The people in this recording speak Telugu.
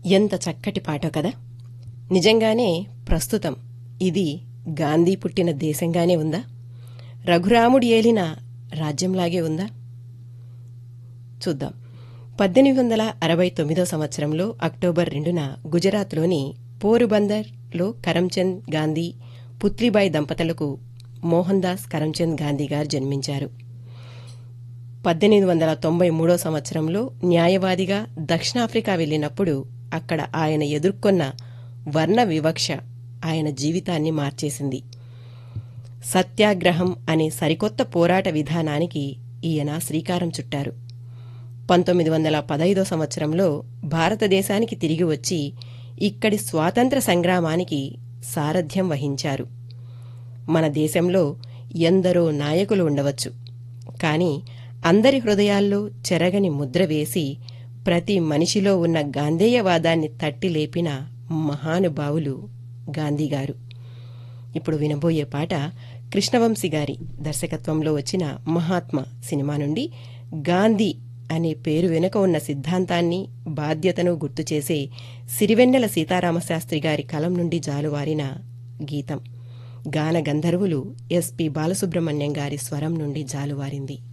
ఎంత చక్కటి పాటో కదా నిజంగానే ప్రస్తుతం ఇది గాంధీ పుట్టిన దేశంగానే ఉందా రఘురాముడు ఏలిన రాజ్యంలాగే ఉందా చూద్దాం పద్దెనిమిది వందల అరవై తొమ్మిదో సంవత్సరంలో అక్టోబర్ రెండున గుజరాత్లోని పోరుబందర్లో కరంచంద్ గాంధీ పుత్లిబాయి దంపతులకు మోహన్ దాస్ కరంచంద్ గాంధీ గారు జన్మించారు పద్దెనిమిది వందల తొంభై మూడో సంవత్సరంలో న్యాయవాదిగా దక్షిణాఫ్రికా వెళ్ళినప్పుడు అక్కడ ఆయన ఎదుర్కొన్న వర్ణ వివక్ష ఆయన జీవితాన్ని మార్చేసింది సత్యాగ్రహం అనే సరికొత్త పోరాట విధానానికి ఈయన శ్రీకారం చుట్టారు పంతొమ్మిది వందల పదైదో సంవత్సరంలో భారతదేశానికి తిరిగి వచ్చి ఇక్కడి స్వాతంత్ర సంగ్రామానికి సారథ్యం వహించారు మన దేశంలో ఎందరో నాయకులు ఉండవచ్చు కాని అందరి హృదయాల్లో చెరగని ముద్ర వేసి ప్రతి మనిషిలో ఉన్న గాంధేయవాదాన్ని తట్టి లేపిన మహానుభావులు గాంధీగారు ఇప్పుడు వినబోయే పాట కృష్ణవంశీ గారి దర్శకత్వంలో వచ్చిన మహాత్మా సినిమా నుండి గాంధీ అనే పేరు వెనుక ఉన్న సిద్ధాంతాన్ని బాధ్యతను గుర్తు చేసే సిరివెన్నెల సీతారామశాస్త్రి గారి కలం నుండి జాలువారిన గీతం గాన గంధర్వులు ఎస్పి బాలసుబ్రహ్మణ్యం గారి స్వరం నుండి జాలువారింది